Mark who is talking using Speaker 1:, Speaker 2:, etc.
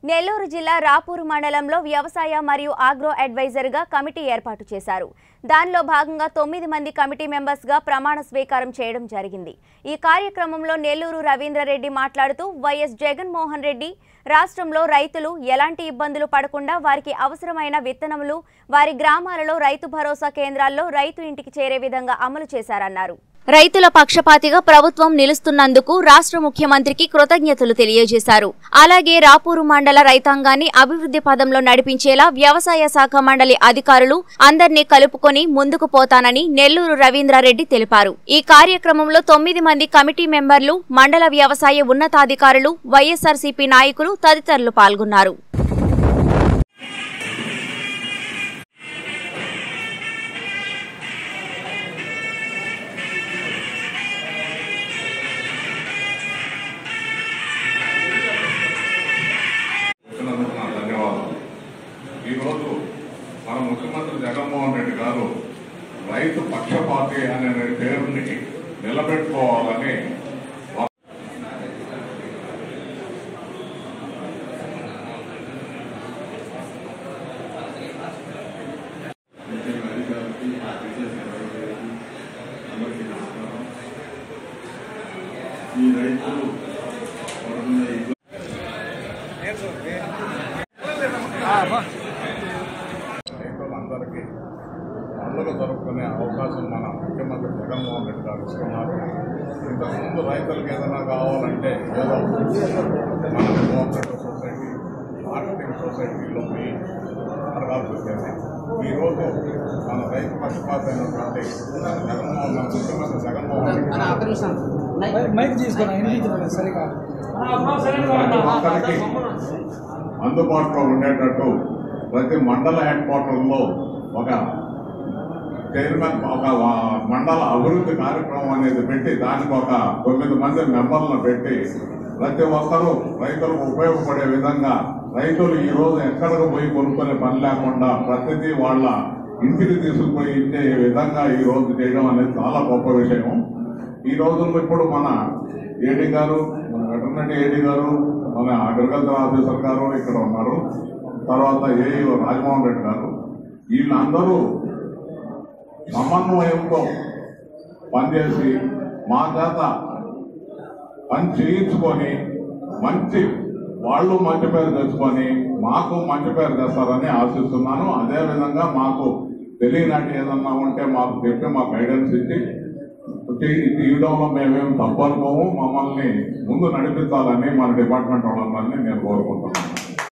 Speaker 1: నెల్లూరు జిల్లా రాపూరు మండలంలో వ్యవసాయ మరియు ఆగ్రో అడ్వైజర్గా కమిటీ ఏర్పాటు చేశారు దానిలో భాగంగా తొమ్మిది మంది కమిటీ మెంబర్స్గా ప్రమాణ స్వీకారం చేయడం జరిగింది ఈ కార్యక్రమంలో నెల్లూరు రవీంద్రరెడ్డి మాట్లాడుతూ వైఎస్ జగన్మోహన్ రెడ్డి రాష్ట్రంలో రైతులు ఎలాంటి ఇబ్బందులు పడకుండా వారికి అవసరమైన విత్తనములు వారి గ్రామాలలో రైతు భరోసా కేంద్రాల్లో రైతు ఇంటికి చేరే విధంగా అమలు చేశారన్నారు రైతుల పక్షపాతిగా ప్రభుత్వం నిలుస్తున్నందుకు రాష్ట్ర ముఖ్యమంత్రికి కృతజ్ఞతలు తెలియజేశారు అలాగే రాపూరు మండల రైతాంగాన్ని అభివృద్ధి పదంలో నడిపించేలా వ్యవసాయ శాఖ మండలి అధికారులు అందర్నీ కలుపుకొని ముందుకు పోతానని నెల్లూరు రవీంద్రారెడ్డి తెలిపారు ఈ కార్యక్రమంలో తొమ్మిది మంది కమిటీ మెంబర్లు మండల వ్యవసాయ ఉన్నతాధికారులు వైఎస్ఆర్సీపీ నాయకులు తదితరులు పాల్గొన్నారు
Speaker 2: వచ్చినందుకు నా ధన్యవాదాలు ఈరోజు మన ముఖ్యమంత్రి జగన్మోహన్ రెడ్డి గారు రైతు పక్షపాతి అనే పేరుని నిలబెట్టుకోవాలని
Speaker 3: ఈ రైతులు పడుతున్న ఇబ్బంది
Speaker 2: రైతులందరికీ పండుగ జరుపుకునే అవకాశం మన ముఖ్యమంత్రి జగన్మోహన్ రెడ్డి గారు ఇస్తున్నారు ఇంతకుముందు రైతులకు ఏదైనా కావాలంటే ఏదో మన కోఆపరేటివ్ సొసైటీ మార్కెటింగ్ సొసైటీలో పోయి అడగాల్సి వచ్చేది ఈరోజు మన రైతు పక్షపాత అయినటువంటి జగన్మోహన్ మన ముఖ్యమంత్రి జగన్మోహన్ రెడ్డి గారు
Speaker 4: మైక్ తీసుకున్నా వినిపించలేదు సరిగా
Speaker 2: ప్రతి ఒక్కరికి అందుబాటులో ఉండేటట్టు ప్రతి మండల హెడ్ క్వార్టర్లో ఒక చైర్మన్ ఒక వా- మండల అభివృద్ధి కార్యక్రమం అనేది పెట్టి దానికి ఒక తొమ్మిది మంది మెంబర్లను పెట్టి ప్రతి ఒక్కరూ రైతులకు ఉపయోగపడే విధంగా రైతులు ఈ రోజు ఎక్కడికి పోయి కొనుక్కునే పని లేకుండా ప్రతిదీ వాళ్ళ ఇంటికి తీసుకుపోయి ఇచ్చే విధంగా ఈ రోజు చేయడం అనేది చాలా గొప్ప విషయం ఈ రోజు ఇప్పుడు మన ఏడీ గారు మన వెటర్నరీ ఏడీ గారు మన అగ్రికల్చర్ ఆఫీసర్ గారు ఇక్కడ ఉన్నారు తర్వాత ఏఈఓ రాజమోహన్ రెడ్డి గారు వీళ్ళందరూ సమన్వయంతో పనిచేసి మా చేత పని చేయించుకొని మంచి వాళ్ళు మంచి పేరు తెచ్చుకొని మాకు మంచి పేరు తెస్తారని ఆశిస్తున్నాను అదేవిధంగా మాకు తెలియనట్టు ఏదన్నా ఉంటే మాకు చెప్పి మా గైడెన్స్ ఇచ్చి తీ- తీయడంలో మేమేం తప్పు అనుకోము మమ్మల్ని ముందు నడిపించాలని మన డిపార్ట్మెంట్ వాళ్ళందరినీ నేను కోరుకుంటున్నాను